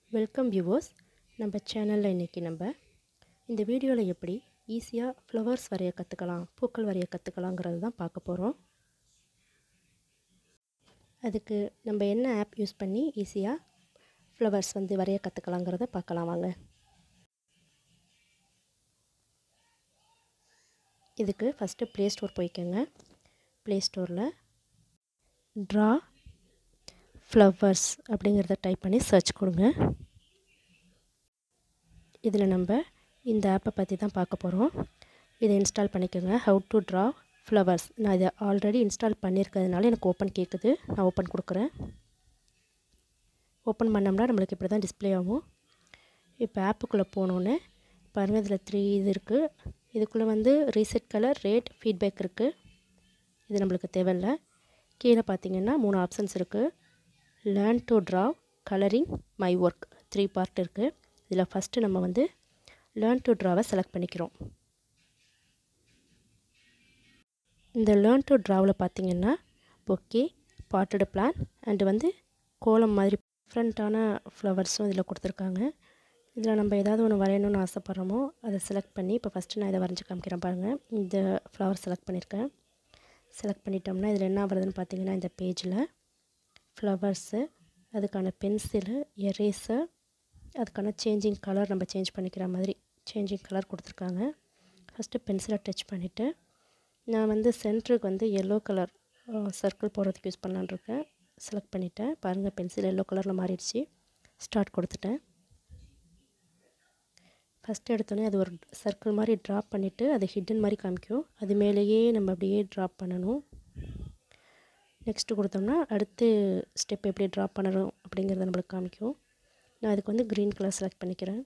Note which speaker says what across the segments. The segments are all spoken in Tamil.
Speaker 1: வெல்கம் வியூவர்ஸ் நம்ம சேனலில் இன்றைக்கி நம்ம இந்த வீடியோவில் எப்படி ஈஸியாக ஃப்ளவர்ஸ் வரைய கற்றுக்கலாம் பூக்கள் வரைய கற்றுக்கலாங்கிறது தான் பார்க்க போகிறோம் அதுக்கு நம்ம என்ன ஆப் யூஸ் பண்ணி ஈஸியாக ஃப்ளவர்ஸ் வந்து வரைய கற்றுக்கலாங்கிறத பார்க்கலாம் வாங்க இதுக்கு ஃபஸ்ட்டு ப்ளே ஸ்டோர் போய்க்கோங்க ப்ளே ஸ்டோரில் ட்ரா ஃப்ளவர்ஸ் அப்படிங்கிறத டைப் பண்ணி சர்ச் கொடுங்க இதில் நம்ம இந்த ஆப்பை பற்றி தான் பார்க்க போகிறோம் இதை இன்ஸ்டால் பண்ணிக்கோங்க ஹவு டு ட்ரா ஃப்ளவர்ஸ் நான் இதை ஆல்ரெடி இன்ஸ்டால் பண்ணியிருக்கிறதுனால எனக்கு ஓப்பன் கேட்குது நான் ஓப்பன் கொடுக்குறேன் ஓப்பன் பண்ணோம்னா நம்மளுக்கு இப்படி தான் டிஸ்பிளே ஆகும் இப்போ ஆப்புக்குள்ளே போனோன்னே பாருங்கள் இதில் த்ரீ இது இருக்குது இதுக்குள்ளே வந்து ரீசெட் கலர் ரேட் ஃபீட்பேக் இருக்குது இது நம்மளுக்கு தேவையில்லை கீழே பார்த்தீங்கன்னா மூணு ஆப்ஷன்ஸ் இருக்குது learn to draw colouring my work three part இருக்குது இதில் ஃபஸ்ட்டு நம்ம வந்து லேர்ன் டு ட்ராவை செலக்ட் பண்ணிக்கிறோம் இந்த லேர்ன் டு ட்ராவில் பார்த்தீங்கன்னா பொக்கே பாட்டடு பிளான் அண்டு வந்து கோலம் மாதிரி டிஃப்ரெண்ட்டான ஃப்ளவர்ஸும் இதில் கொடுத்துருக்காங்க இதில் நம்ம ஏதாவது ஒன்று வரையணும்னு ஆசைப்பட்றோமோ அதை செலக்ட் பண்ணி இப்போ ஃபஸ்ட்டு நான் இதை வரைஞ்சி காமிக்கிறேன் பாருங்கள் இந்த ஃப்ளவர் செலக்ட் பண்ணியிருக்கேன் செலக்ட் பண்ணிட்டோம்னா இதில் என்ன வருதுன்னு பார்த்தீங்கன்னா இந்த பேஜில் ஃப்ளவர்ஸு அதுக்கான பென்சிலு எரேசர் அதுக்கான சேஞ்சிங் கலர் நம்ம சேஞ்ச் பண்ணிக்கிற மாதிரி சேஞ்சிங் கலர் கொடுத்துருக்காங்க ஃபஸ்ட்டு பென்சிலை டச் பண்ணிவிட்டு நான் வந்து சென்டருக்கு வந்து எல்லோ கலர் சர்க்கிள் போடுறதுக்கு யூஸ் பண்ணலான் இருக்கேன் செலக்ட் பண்ணிவிட்டேன் பாருங்கள் பென்சில் எல்லோ கலரில் மாறிடுச்சு ஸ்டார்ட் கொடுத்துட்டேன் ஃபஸ்ட்டு எடுத்தோடனே அது ஒரு சர்க்கிள் மாதிரி ட்ராப் பண்ணிவிட்டு அது ஹிட்டன் மாதிரி காமிக்கும் அது மேலேயே நம்ம அப்படியே ட்ராப் பண்ணணும் நெக்ஸ்ட்டு கொடுத்தோம்னா அடுத்து ஸ்டெப் எப்படி ட்ராப் பண்ணணும் அப்படிங்கிறத நம்மளுக்கு காமிக்கும் நான் அதுக்கு வந்து க்ரீன் கலர் செலக்ட் பண்ணிக்கிறேன்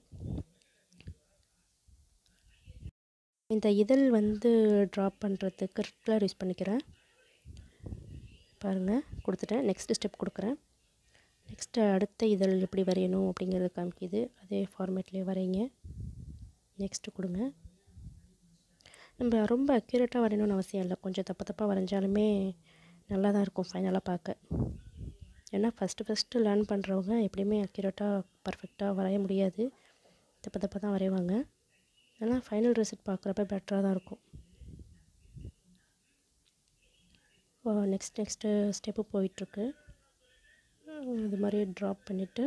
Speaker 1: இந்த இதழ் வந்து ட்ராப் பண்ணுறதுக்கு ரெட் கலர் யூஸ் பண்ணிக்கிறேன் பாருங்கள் கொடுத்துட்டேன் நெக்ஸ்ட்டு ஸ்டெப் கொடுக்குறேன் நெக்ஸ்ட்டு அடுத்த இதழ் எப்படி வரையணும் அப்படிங்கிறது காமிக்குது அதே ஃபார்மேட்லேயே வரைங்க நெக்ஸ்ட்டு கொடுங்க நம்ம ரொம்ப அக்யூரேட்டாக வரையணும்னு அவசியம் இல்லை கொஞ்சம் தப்பு தப்பாக வரைஞ்சாலுமே நல்லா தான் இருக்கும் ஃபைனலாக பார்க்க ஏன்னா ஃபஸ்ட்டு ஃபஸ்ட்டு லேர்ன் பண்ணுறவங்க எப்படியுமே அக்யூரேட்டாக பர்ஃபெக்டாக வரைய முடியாது தப்பு தப்பாக தான் வரைவாங்க ஆனால் ஃபைனல் ரிசல்ட் பார்க்குறப்ப பெட்டராக தான் இருக்கும் நெக்ஸ்ட் நெக்ஸ்ட்டு ஸ்டெப்பு போயிட்டுருக்கு இது மாதிரி ட்ராப் பண்ணிவிட்டு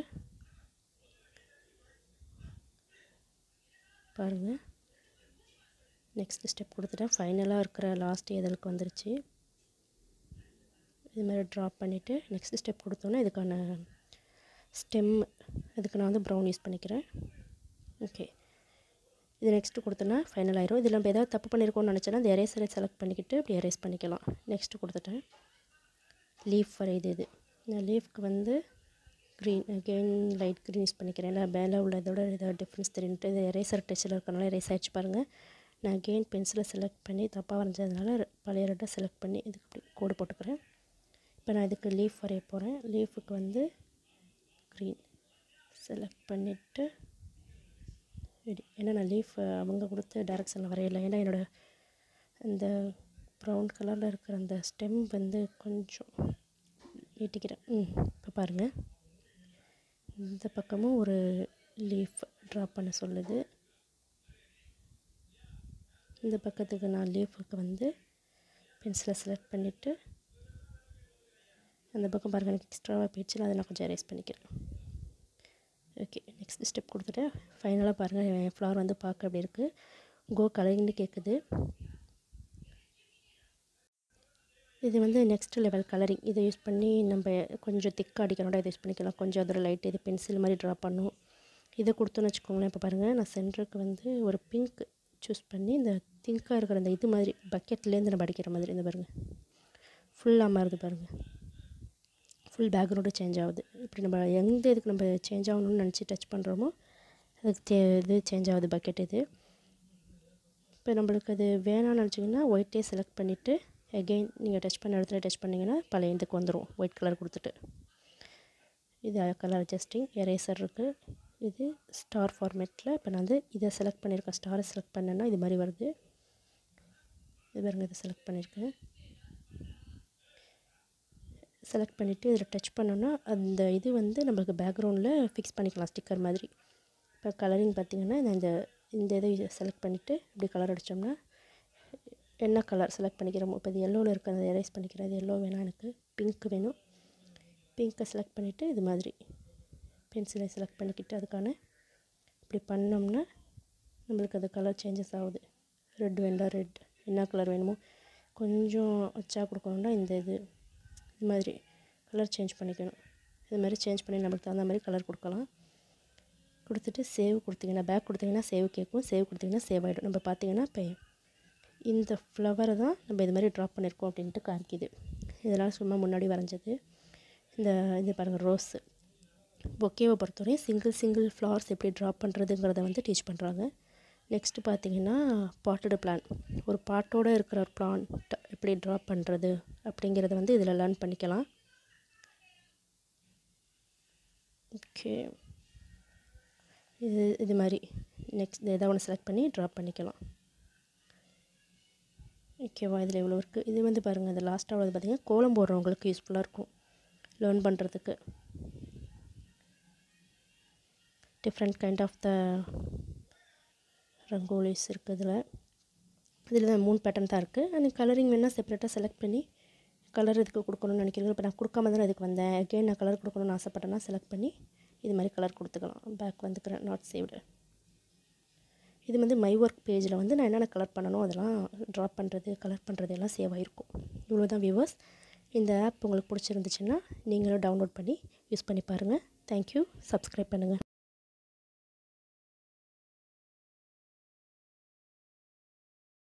Speaker 1: பாருங்கள் நெக்ஸ்ட் ஸ்டெப் கொடுத்துட்டேன் ஃபைனலாக இருக்கிற லாஸ்ட் இதழுக்கு வந்துருச்சு இது மாதிரி ட்ராப் பண்ணிவிட்டு நெக்ஸ்ட் ஸ்டெப் கொடுத்தோன்னே இதுக்கான ஸ்டெம் அதுக்கு நான் வந்து ப்ரௌன் யூஸ் பண்ணிக்கிறேன் ஓகே இது நெக்ஸ்ட்டு கொடுத்தோன்னா ஃபைனல் ஆயிரும் இதில் நம்ம ஏதாவது தப்பு பண்ணியிருக்கோம்னு நினச்சேன்னா இந்த எரேசரை செலக்ட் பண்ணிக்கிட்டு இப்படி எரேஸ் பண்ணிக்கலாம் நெக்ஸ்ட்டு கொடுத்துட்டேன் லீஃப் வரையுது இது நான் லீஃப்க்கு வந்து green again light green use பண்ணிக்கிறேன் இல்லை மேலே உள்ள இதோட ஏதாவது டிஃப்ரென்ஸ் தெரியுன்ட்டு இது எரேசர் டச்சில் இருக்கனால எரேஸ் ஆகிடுச்சு பாருங்கள் நான் அகெயின் பென்சிலை செலக்ட் பண்ணி தப்பாக வரைஞ்சதுனால பழைய ரெட்டை செலக்ட் பண்ணி இதுக்கு இப்படி கோடு போட்டுக்கிறேன் இப்போ நான் இதுக்கு லீஃப் வரைய போகிறேன் லீஃபுக்கு வந்து க்ரீன் செலக்ட் பண்ணிவிட்டு ரெடி ஏன்னா நான் லீஃப் அவங்க கொடுத்த டேரக்ஷனில் வரையலை ஏன்னா என்னோடய அந்த ப்ரௌன் கலரில் இருக்கிற அந்த ஸ்டெம் வந்து கொஞ்சம் நீட்டிக்கிறேன் ம் இப்போ பாருங்கள் இந்த பக்கமும் ஒரு லீஃப் ட்ராப் பண்ண சொல்லுது இந்த பக்கத்துக்கு நான் லீஃபுக்கு வந்து பென்சிலை செலக்ட் பண்ணிவிட்டு அந்த பக்கம் பாருங்கள் எனக்கு எக்ஸ்ட்ராவாக போயிடுச்சு அதை நான் கொஞ்சம் எரேஸ் பண்ணிக்கிறேன் ஓகே நெக்ஸ்ட் ஸ்டெப் கொடுத்துட்டு ஃபைனலாக பாருங்கள் என் ஃப்ளவர் வந்து பார்க்க அப்படி இருக்குது கோ கலரிங்னு கேட்குது இது வந்து நெக்ஸ்ட் லெவல் கலரிங் இதை யூஸ் பண்ணி நம்ம கொஞ்சம் திக்காக அடிக்கணும்டா இதை யூஸ் பண்ணிக்கலாம் கொஞ்சம் அதில் லைட் இது பென்சில் மாதிரி ட்ரா பண்ணும் இதை கொடுத்தோன்னு வச்சுக்கோங்களேன் இப்போ பாருங்கள் நான் சென்டருக்கு வந்து ஒரு பிங்க் சூஸ் பண்ணி இந்த திங்காக இருக்கிற அந்த இது மாதிரி பக்கெட்லேருந்து நம்ம அடிக்கிற மாதிரி இந்த பாருங்கள் ஃபுல்லாக மாறுது பாருங்கள் ஃபுல் பேக்ரவுண்டு சேஞ்ச் ஆகுது இப்படி நம்ம எந்த இதுக்கு நம்ம சேஞ்ச் ஆகணும்னு நினச்சி டச் பண்ணுறோமோ அதுக்கு தே இது சேஞ்ச் ஆகுது பக்கெட் இது இப்போ நம்மளுக்கு அது வேணாம்னு நினச்சிங்கன்னா ஒயிட்டே செலக்ட் பண்ணிவிட்டு எகெயின் நீங்கள் டச் பண்ண இடத்துல டச் பண்ணிங்கன்னா பழைய இதுக்கு வந்துடும் ஒயிட் கலர் கொடுத்துட்டு இது கலர் அட்ஜஸ்டிங் எரேசர் இருக்குது இது ஸ்டார் ஃபார்மேட்டில் இப்போ நான் வந்து இதை செலக்ட் பண்ணியிருக்கேன் ஸ்டாரை செலக்ட் பண்ணேன்னா இது மாதிரி வருது இது பாருங்கள் இதை செலக்ட் பண்ணியிருக்கேன் செலக்ட் பண்ணிவிட்டு இதில் டச் பண்ணோன்னா அந்த இது வந்து நம்மளுக்கு பேக்ரவுண்டில் ஃபிக்ஸ் பண்ணிக்கலாம் ஸ்டிக்கர் மாதிரி இப்போ கலரிங் பார்த்திங்கன்னா நான் இந்த இந்த இதை செலக்ட் பண்ணிவிட்டு இப்படி கலர் அடித்தோம்னா என்ன கலர் செலக்ட் பண்ணிக்கிறோமோ இப்போ இது எல்லோவில் இருக்கிறத எரேஸ் பண்ணிக்கிறேன் இது எல்லோ வேணாம் எனக்கு பிங்க் வேணும் பிங்க்கை செலக்ட் பண்ணிவிட்டு இது மாதிரி பென்சிலை செலக்ட் பண்ணிக்கிட்டு அதுக்கான இப்படி பண்ணோம்னா நம்மளுக்கு அது கலர் சேஞ்சஸ் ஆகுது ரெட் வேண்டாம் ரெட் என்ன கலர் வேணுமோ கொஞ்சம் வச்சா கொடுக்கணுன்னா இந்த இது இது மாதிரி கலர் சேஞ்ச் பண்ணிக்கணும் இது மாதிரி சேஞ்ச் பண்ணி நம்மளுக்கு தகுந்த மாதிரி கலர் கொடுக்கலாம் கொடுத்துட்டு சேவ் கொடுத்தீங்கன்னா பேக் கொடுத்தீங்கன்னா சேவ் கேட்கும் சேவ் கொடுத்தீங்கன்னா சேவ் ஆகிடும் நம்ம பார்த்தீங்கன்னா இப்போ இந்த ஃப்ளவரை தான் நம்ம இது மாதிரி ட்ராப் பண்ணியிருக்கோம் அப்படின்ட்டு காமிக்குது இதெல்லாம் சும்மா முன்னாடி வரைஞ்சது இந்த இது பாருங்கள் ரோஸு பொக்கேவை பொறுத்தவரையும் சிங்கிள் சிங்கிள் ஃப்ளவர்ஸ் எப்படி ட்ராப் பண்ணுறதுங்கிறத வந்து டீச் பண்ணுறாங்க நெக்ஸ்ட்டு பார்த்தீங்கன்னா பாட்டடு பிளான் ஒரு பாட்டோடு இருக்கிற ஒரு பிளான்ட் எப்படி ட்ராப் பண்ணுறது அப்படிங்கிறத வந்து இதில் லேர்ன் பண்ணிக்கலாம் ஓகே இது இது மாதிரி நெக்ஸ்ட் எதாவது ஒன்று செலக்ட் பண்ணி ட்ராப் பண்ணிக்கலாம் ஓகேவா இதில் இவ்வளோ இருக்குது இது வந்து பாருங்கள் இது லாஸ்ட்டாக உள்ளது பார்த்திங்கன்னா கோலம் போடுறவங்களுக்கு யூஸ்ஃபுல்லாக இருக்கும் லேர்ன் பண்ணுறதுக்கு different kind of the rangolis இருக்குது இதில் இதில் தான் மூணு பேட்டர்ன் தான் இருக்குது அண்ட் கலரிங் வேணால் செப்பரேட்டாக செலக்ட் பண்ணி கலர் இதுக்கு கொடுக்கணும்னு நினைக்கிறீங்க இப்போ நான் கொடுக்காம தானே இதுக்கு வந்தேன் அகெயின் நான் கலர் கொடுக்கணும்னு ஆசைப்பட்டேன்னா செலக்ட் பண்ணி இது மாதிரி கலர் கொடுத்துக்கலாம் பேக் வந்துக்கிறேன் நாட் சேவ்டு இது வந்து மை ஒர்க் பேஜில் வந்து நான் என்னென்ன கலர் பண்ணணும் அதெல்லாம் ட்ராப் பண்ணுறது கலர் பண்ணுறது எல்லாம் சேவ் ஆகிருக்கும் இவ்வளோ தான் வியூவர்ஸ் இந்த ஆப் உங்களுக்கு பிடிச்சிருந்துச்சுன்னா நீங்களும் டவுன்லோட் பண்ணி யூஸ் பண்ணி பாருங்கள் தேங்க்யூ சப்ஸ்கிரைப் பண்ணுங்கள்